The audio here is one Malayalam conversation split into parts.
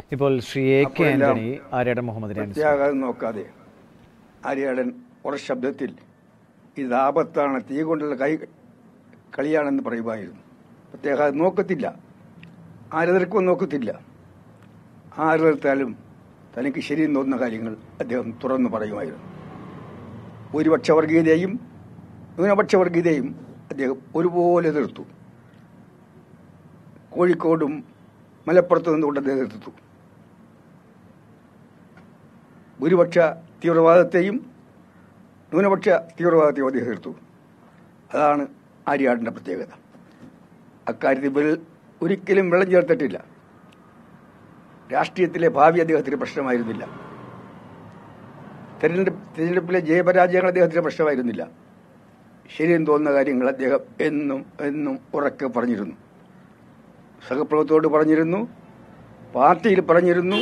ഇപ്പോൾ ശ്രീ എ കെ അപ്പോഴെല്ലാം ആന്റണി ആര്യാടൻ മുഹമ്മദിനെ അനുസ്മരിച്ചു. പ്രത്യാഘാതം നോക്കാതെ ആര്യാടൻ ഉറച്ച ശബ്ദത്തിൽ ഇത് ആപത്താണ് തീ കൊണ്ടുള്ള കൈ കളിയാണെന്ന് പറയുമായിരുന്നു പ്രത്യാഘാതം നോക്കത്തില്ല ആരെതിർക്കും നോക്കത്തില്ല ആരെതിർത്താലും തനിക്ക് ശരിയെന്ന് തോന്നുന്ന കാര്യങ്ങൾ അദ്ദേഹം തുറന്നു പറയുമായിരുന്നു ഭൂരിപക്ഷ വർഗീയതയും ന്യൂനപക്ഷ വർഗീയതയും അദ്ദേഹം ഒരുപോലെ എതിർത്തു കോഴിക്കോടും മലപ്പുറത്ത് നിന്നുകൊണ്ട് അദ്ദേഹം എതിർത്തു ഭൂരിപക്ഷ തീവ്രവാദത്തെയും ന്യൂനപക്ഷ തീവ്രവാദത്തെയും അദ്ദേഹം എതിർത്തു അതാണ് ആര്യാടിന്റെ പ്രത്യേകത അക്കാര്യത്തിൽ വെൾ- ഒരിക്കലും വെള്ളം ചേർത്തിട്ടില്ല രാഷ്ട്രീയത്തിലെ ഭാവി അദ്ദേഹത്തിന് പ്രശ്നമായിരുന്നില്ല തെരഞ്ഞെടുപ്പ് തെരഞ്ഞെടുപ്പിലെ ജയപരാജയങ്ങൾ അദ്ദേഹത്തിന് പ്രശ്നമായിരുന്നില്ല ശരിയെന്ന് തോന്നുന്ന കാര്യങ്ങൾ അദ്ദേഹം എന്നും എന്നും ഉറക്കെ പറഞ്ഞിരുന്നു സഹപ്രവർത്തകരോട് പറഞ്ഞിരുന്നു പാർട്ടിയിൽ പറഞ്ഞിരുന്നു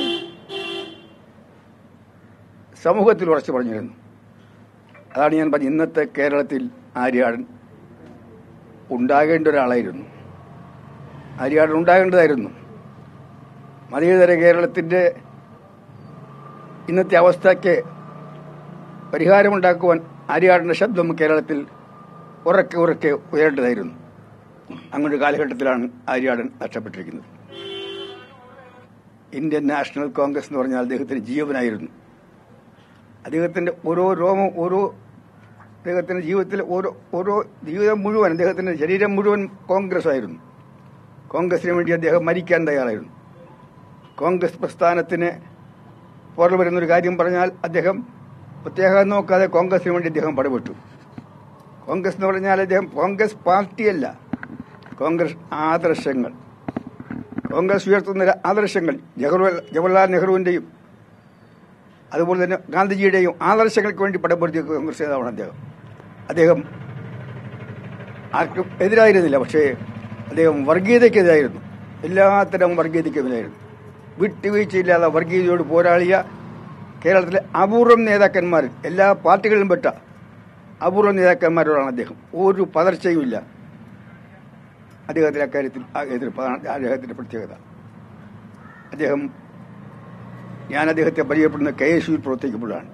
സമൂഹത്തിൽ ഉറച്ചു പറഞ്ഞിരുന്നു അതാണ് ഞാൻ പറഞ്ഞത് ഇന്നത്തെ കേരളത്തിൽ ആര്യാടൻ ഉണ്ടാകേണ്ട ഒരാളായിരുന്നു ആര്യാടൻ ഉണ്ടാകേണ്ടതായിരുന്നു മതേതര കേരളത്തിന്റെ ഇന്നത്തെ അവസ്ഥയ്ക്ക് പരിഹാരമുണ്ടാക്കുവാൻ ആര്യാടന്റെ ശബ്ദം കേരളത്തിൽ ഉറക്കെ ഉറക്കെ ഉയരേണ്ടതായിരുന്നു അങ്ങനെ ഒരു കാലഘട്ടത്തിലാണ് ആര്യാടൻ നഷ്ടപ്പെട്ടിരിക്കുന്നത് ഇന്ത്യൻ നാഷണൽ കോൺഗ്രസ് എന്ന് പറഞ്ഞാൽ അദ്ദേഹത്തിന് ജീവനായിരുന്നു അദ്ദേഹത്തിന്റെ ഓരോ രോമം ഓരോ അദ്ദേഹത്തിന്റെ ജീവിതത്തിലെ ഓരോ ഓരോ ജീവിതം മുഴുവൻ അദ്ദേഹത്തിന്റെ ശരീരം മുഴുവൻ കോൺഗ്രസ് ആയിരുന്നു കോൺഗ്രസിന് വേണ്ടി അദ്ദേഹം മരിക്കാൻ തയ്യാറായിരുന്നു കോൺഗ്രസ് പ്രസ്ഥാനത്തിന് പുറത്തു വരുന്നൊരു കാര്യം പറഞ്ഞാൽ അദ്ദേഹം പ്രത്യേകം നോക്കാതെ കോൺഗ്രസിന് വേണ്ടി അദ്ദേഹം പടപെട്ടു കോൺഗ്രസ് എന്ന് പറഞ്ഞാൽ അദ്ദേഹം കോൺഗ്രസ് പാർട്ടിയല്ല കോൺഗ്രസ് ആദർശങ്ങൾ കോൺഗ്രസ് ഉയർത്തുന്ന ആദർശങ്ങൾ ജവഹർലാൽ ജവഹർലാൽ നെഹ്റുവിന്റെയും അതുപോലെ തന്നെ ഗാന്ധിജിയുടെയും ആദർശങ്ങൾക്ക് വേണ്ടി പടപ്പെടുത്തിയ കോൺഗ്രസ് നേതാവാണ് അദ്ദേഹം അദ്ദേഹം ആർക്കും എതിരായിരുന്നില്ല പക്ഷേ അദ്ദേഹം വർഗീയതയ്ക്കെതിരായിരുന്നു എല്ലാത്തരം വർഗീയതയ്ക്കെതിരായിരുന്നു വിട്ടുവീഴ്ചയില്ലാതെ വർഗീയതയോട് പോരാളിയ കേരളത്തിലെ അപൂർവം നേതാക്കന്മാരിൽ എല്ലാ പാർട്ടികളിലും പെട്ട അപൂർവം നേതാക്കന്മാരോടാണ് അദ്ദേഹം ഒരു പതർച്ചയുമില്ല അദ്ദേഹത്തിന്റെ അക്കാര്യത്തിൽ ആ എതിർപ്പ് അതാണ് അദ്ദേഹത്തിന്റെ പ്രത്യേകത അദ്ദേഹം ഞാൻ അദ്ദേഹത്തെ പരിചയപ്പെടുന്ന കെ എസ് യുവിൽ പ്രവർത്തിക്കുമ്പോഴാണ്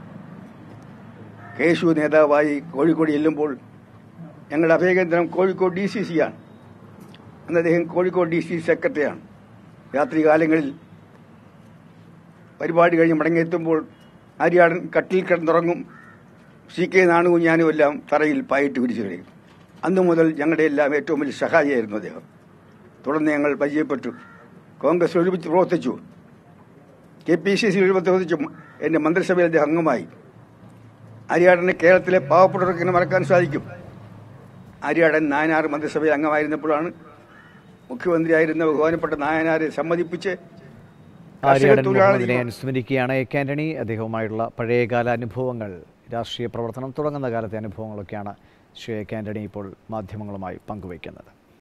കെ എസ് യു നേതാവായി കോഴിക്കോട് ചെല്ലുമ്പോൾ ഞങ്ങളുടെ അഭയകേന്ദ്രം കോഴിക്കോട് ഡി സി സി ആണ് അന്ന് അദ്ദേഹം കോഴിക്കോട് ഡി സി സെക്രട്ടറിയാണ് രാത്രി കാലങ്ങളിൽ പരിപാടി കഴിഞ്ഞ് മടങ്ങിയെത്തുമ്പോൾ ആര്യാടൻ കട്ടിൽ കിടന്നുറങ്ങും സി കെ നാണുവും ഞാനും എല്ലാം തറയിൽ പായിട്ട് പിടിച്ചു കഴിയും അന്നു മുതൽ ഞങ്ങളുടെ എല്ലാം ഏറ്റവും വലിയ സഹായിയായിരുന്നു അദ്ദേഹം തുടർന്ന് ഞങ്ങൾ പരിചയപ്പെട്ടു കോൺഗ്രസ് ഒരുമിച്ച് പ്രവർത്തിച്ചു കെ പി സി സി പ്രവർത്തിച്ചു എന്റെ മന്ത്രിസഭയിൽ അദ്ദേഹം അംഗമായി ആര്യാടന് കേരളത്തിലെ പാവപ്പെട്ടവർക്ക് ഇങ്ങനെ മറക്കാൻ സാധിക്കും ആര്യാടൻ നായനാർ മന്ത്രിസഭയിൽ അംഗമായിരുന്നപ്പോഴാണ് മുഖ്യമന്ത്രിയായിരുന്ന ബഹുമാനപ്പെട്ട നായനാരെ സമ്മതിപ്പിച്ച് കർഷക ആര്യാടൻ തൊഴിലാളി മുഹമ്മദിനെ അനുസ്മരിക്കുകയാണ് എ കെ ആന്റണി അദ്ദേഹവുമായുള്ള പഴയകാല അനുഭവങ്ങൾ രാഷ്ട്രീയ പ്രവർത്തനം തുടങ്ങുന്ന കാലത്തെ അനുഭവങ്ങളൊക്കെയാണ് ശ്രീ എ കെ ആന്റണി ഇപ്പോൾ മാധ്യമങ്ങളുമായി പങ്കുവയ്ക്കുന്നത്